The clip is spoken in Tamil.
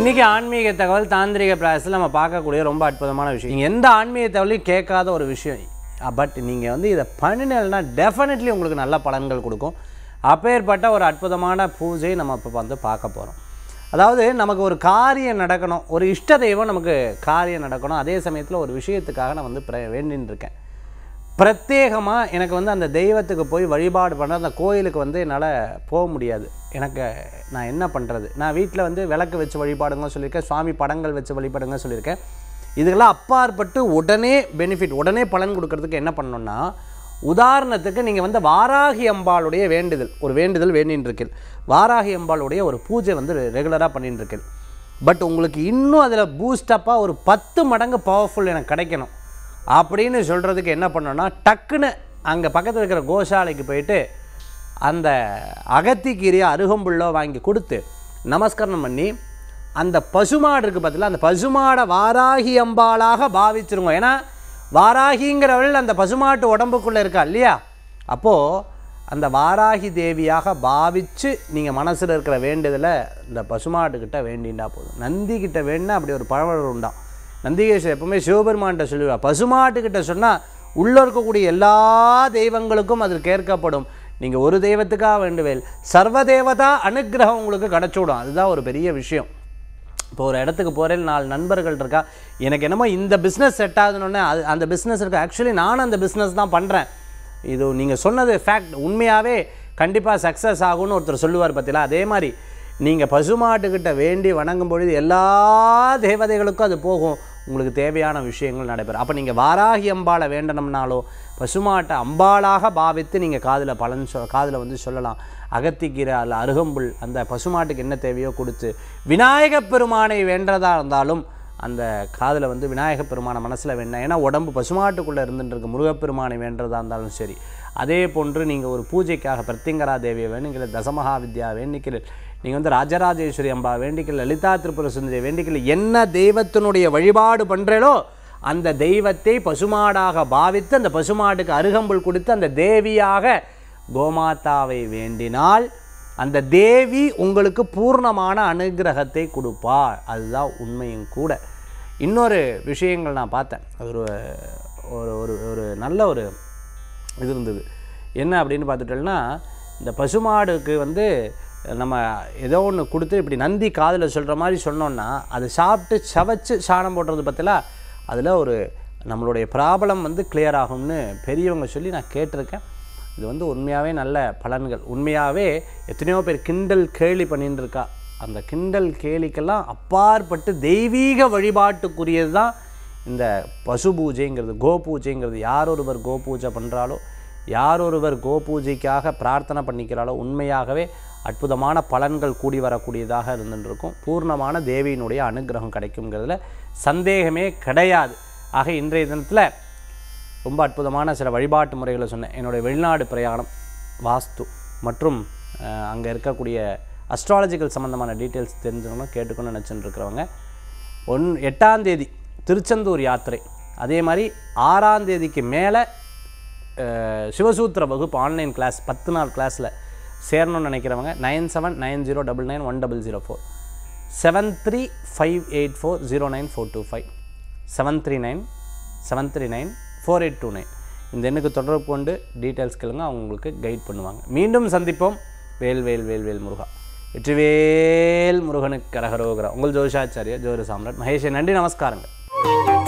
இன்றைக்கி ஆன்மீக தகவல் தாந்திரிக பிராயசத்தில் நம்ம பார்க்கக்கூடிய ரொம்ப அற்புதமான விஷயம் நீங்கள் எந்த ஆன்மீக தகவலையும் கேட்காத ஒரு விஷயம் பட் நீங்கள் வந்து இதை பண்ணினா டெஃபினெட்லி உங்களுக்கு நல்ல பலன்கள் கொடுக்கும் அப்பேற்பட்ட ஒரு அற்புதமான பூஜை நம்ம இப்போ வந்து பார்க்க போகிறோம் அதாவது நமக்கு ஒரு காரியம் நடக்கணும் ஒரு இஷ்ட தெய்வம் நமக்கு காரியம் நடக்கணும் அதே சமயத்தில் ஒரு விஷயத்துக்காக நான் வந்து பிர- வேண்டின்னு இருக்கேன் பிரத்யேகமாக எனக்கு வந்து அந்த தெய்வத்துக்கு போய் வழிபாடு பண்ண அந்த கோயிலுக்கு வந்து என்னால் போக முடியாது எனக்கு நான் என்ன பண்ணுறது நான் வீட்டில் வந்து விளக்கு வச்சு வழிபாடுங்க சொல்லியிருக்கேன் சுவாமி படங்கள் வச்சு வழிபாடுங்க சொல்லியிருக்கேன் இதுக்கெல்லாம் அப்பாற்பட்டு உடனே பெனிஃபிட் உடனே பலன் கொடுக்கறதுக்கு என்ன பண்ணணும்னா உதாரணத்துக்கு நீங்கள் வந்து வாராகி அம்பாளுடைய வேண்டுதல் ஒரு வேண்டுதல் வேண்டின்னு இருக்கீள் வாராகி அம்பாளுடைய ஒரு பூஜை வந்து ரெகுலராக பண்ணிட்டு இருக்கீள் பட் உங்களுக்கு இன்னும் அதில் பூஸ்டப்பாக ஒரு பத்து மடங்கு பவர்ஃபுல் எனக்கு கிடைக்கணும் அப்படின்னு சொல்கிறதுக்கு என்ன பண்ணணும்னா டக்குன்னு அங்கே பக்கத்தில் இருக்கிற கோசாலைக்கு போயிட்டு அந்த அகத்திக்கீரையை அருகம்புல்லோ வாங்கி கொடுத்து நமஸ்கரணம் பண்ணி அந்த பசுமாடு இருக்குது பார்த்தீங்களா அந்த பசுமாடை வாராகி அம்பாளாக பாவிச்சிருங்க ஏன்னா வாராகிங்கிறவள் அந்த பசுமாட்டு உடம்புக்குள்ளே இருக்கா இல்லையா அப்போது அந்த வாராகி தேவியாக பாவித்து நீங்கள் மனசில் இருக்கிற வேண்டுதலை இந்த பசுமாட்டுக்கிட்ட வேண்டிண்டா போதும் நந்திக்கிட்ட வேணுன்னா அப்படி ஒரு பழமொழி உண்டாம் நந்திகேஸ்வர் எப்பவுமே சிவபெருமான்கிட்ட சொல்லுவார் பசுமாட்டுக்கிட்ட சொன்னால் உள்ளே இருக்கக்கூடிய எல்லா தெய்வங்களுக்கும் அது கேட்கப்படும் நீங்கள் ஒரு தெய்வத்துக்காக வேண்டுவேல் சர்வதேவதா அனுக்கிரகம் உங்களுக்கு கிடச்சிவிடும் அதுதான் ஒரு பெரிய விஷயம் இப்போ ஒரு இடத்துக்கு போகிறேன் நாலு நண்பர்கள் இருக்கா எனக்கு என்னமோ இந்த பிஸ்னஸ் செட் ஆகுதுன்னு அது அந்த பிஸ்னஸ் இருக்கு ஆக்சுவலி நானும் அந்த பிஸ்னஸ் தான் பண்ணுறேன் இது நீங்கள் சொன்னது ஃபேக்ட் உண்மையாகவே கண்டிப்பாக சக்ஸஸ் ஆகும்னு ஒருத்தர் சொல்லுவார் பார்த்தீங்களா அதே மாதிரி நீங்கள் பசுமாட்டுக்கிட்ட வேண்டி வணங்கும் பொழுது எல்லா தேவதைகளுக்கும் அது போகும் உங்களுக்கு தேவையான விஷயங்கள் நடைபெறும் அப்போ நீங்கள் வாராகி அம்பாளை வேண்டணும்னாலோ பசுமாட்டை அம்பாளாக பாவித்து நீங்கள் காதில் பலன் சொ காதில் வந்து சொல்லலாம் அகத்திக்கீரை அல்ல அருகம்புல் அந்த பசுமாட்டுக்கு என்ன தேவையோ கொடுத்து விநாயகப் பெருமானை வேண்டதாக இருந்தாலும் அந்த காதில் வந்து விநாயகப் பெருமானை மனசில் வேண்டாம் ஏன்னா உடம்பு பசுமாட்டுக்குள்ளே இருந்துட்டு இருக்கு முருகப்பெருமானை வேண்டதா இருந்தாலும் சரி அதே போன்று நீங்கள் ஒரு பூஜைக்காக பிரத்திங்கரா தேவியை வேணுங்கிற தசமகா வித்யா வேண்டிக்கிற நீங்கள் வந்து ராஜராஜேஸ்வரி அம்பா வேண்டிக்கல லலிதா திரிபுர சுந்தரி வேண்டிக்கல என்ன தெய்வத்தினுடைய வழிபாடு பண்ணுறீங்களோ அந்த தெய்வத்தை பசுமாடாக பாவித்து அந்த பசுமாட்டுக்கு அருகம்புல் கொடுத்து அந்த தேவியாக கோமாதாவை வேண்டினால் அந்த தேவி உங்களுக்கு பூர்ணமான அனுகிரகத்தை கொடுப்பாள் அதுதான் உண்மையும் கூட இன்னொரு விஷயங்கள் நான் பார்த்தேன் அது ஒரு ஒரு ஒரு ஒரு நல்ல ஒரு இது இருந்தது என்ன அப்படின்னு பார்த்துட்டோம்னா இந்த பசுமாடுக்கு வந்து நம்ம ஏதோ ஒன்று கொடுத்து இப்படி நந்தி காதில் சொல்கிற மாதிரி சொன்னோன்னா அது சாப்பிட்டு சவைச்சு சாணம் போடுறது பற்றில அதில் ஒரு நம்மளுடைய ப்ராப்ளம் வந்து clear ஆகும்னு பெரியவங்க சொல்லி நான் கேட்டிருக்கேன் இது வந்து உண்மையாகவே நல்ல பலன்கள் உண்மையாகவே எத்தனையோ பேர் கிண்டல் கேலி பண்ணிட்டு இருக்கா அந்த கிண்டல் கேலிக்கெல்லாம் அப்பாற்பட்டு தெய்வீக வழிபாட்டுக்குரியது தான் இந்த பசு பூஜைங்கிறது கோ பூஜைங்கிறது யார் ஒருவர் கோ பூஜை பண்ணுறாலோ யார் ஒருவர் கோ பூஜைக்காக பிரார்த்தனை பண்ணிக்கிறாளோ உண்மையாகவே அற்புதமான பலன்கள் கூடி வரக்கூடியதாக இருந்துட்டு இருக்கும் பூர்ணமான தேவியினுடைய அனுகிரகம் கிடைக்குங்கிறதுல சந்தேகமே கிடையாது ஆக இன்றைய தினத்தில் ரொம்ப அற்புதமான சில வழிபாட்டு முறைகளை சொன்னேன் என்னுடைய வெளிநாடு பிரயாணம் வாஸ்து மற்றும் அங்கே இருக்கக்கூடிய அஸ்ட்ராலஜிக்கல் சம்மந்தமான டீட்டெயில்ஸ் தெரிஞ்சவங்க கேட்டுக்கணும்னு நினச்சிட்டு இருக்கிறவங்க ஒன் எட்டாம் தேதி திருச்செந்தூர் யாத்திரை அதே மாதிரி ஆறாம் தேதிக்கு மேலே சிவசூத்திர வகுப்பு ஆன்லைன் கிளாஸ் பத்து நாள் கிளாஸில் சேரணும்னு நினைக்கிறவங்க nine seven nine zero double nine one double zero four seven three five eight four zero nine four two five seven three nine seven three nine four eight two nine இந்த எண்ணுக்கு தொடர்பு கொண்டு டீட்டெயில்ஸ் கேளுங்க அவங்க உங்களுக்கு கைட் பண்ணுவாங்க மீண்டும் சந்திப்போம் வேல் வேல் வேல் வேல் முருகா வெற்றிவேல் முருகனுக்கு கரகரோகரா உங்கள் ஜோஷாச்சாரியா ஜோதி சாம்ராட் மகேஷ் நன்றி நமஸ்காரங்கள்